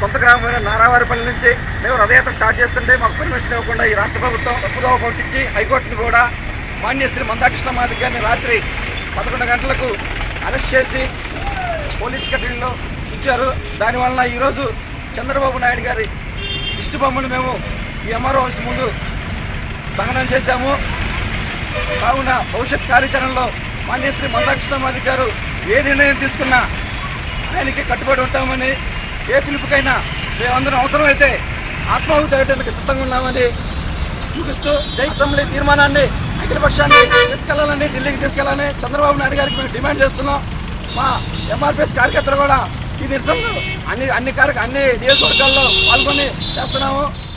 సొంత గ్రామమైన నారావారిపల్లి నుంచి మేము రథయాత్ర స్టార్ట్ చేస్తుంటే మాకు పర్మిషన్ ఇవ్వకుండా ఈ రాష్ట్ర ప్రభుత్వం తప్పుగా పంపించి హైకోర్టును కూడా మాన్యశ్రీ మందాకృష్ణ మాదిక్ గారిని రాత్రి పదకొండు గంటలకు అరెస్ట్ చేసి పోలీస్ కస్టడీలో ఇచ్చారు దానివలన ఈరోజు చంద్రబాబు నాయుడు గారి దిష్టి బొమ్మను మేము ఈ ఎంఆర్ఓ ఆఫీస్ ముందు దహనం చేశాము కావున భవిష్యత్ కార్యాచరణలో మాన్యశ్రీ మందాకృష్ణ మాదిక్ గారు ఏ నిర్ణయం తీసుకున్నా ఆయనకి కట్టుబడి ఉంటామని ఏ పిలుపుకైనా మేమందరం అవసరమైతే ఆత్మాహుతి అయ్యేందుకు సిద్ధంగా ఉన్నామని చూపిస్తూ జై అసెంబ్లీ తీర్మానాన్ని అఖిల పక్షాన్ని తీసుకెళ్లాలని ఢిల్లీకి తీసుకెళ్లాలని చంద్రబాబు నాయుడు గారికి మేము డిమాండ్ చేస్తున్నాం మా ఎంఆర్పిఎస్ కార్యకర్తలు కూడా ఈ నిరసనలు అన్ని అన్ని కార్య అన్ని నియోజకవర్గాల్లో పాల్గొని చేస్తున్నాము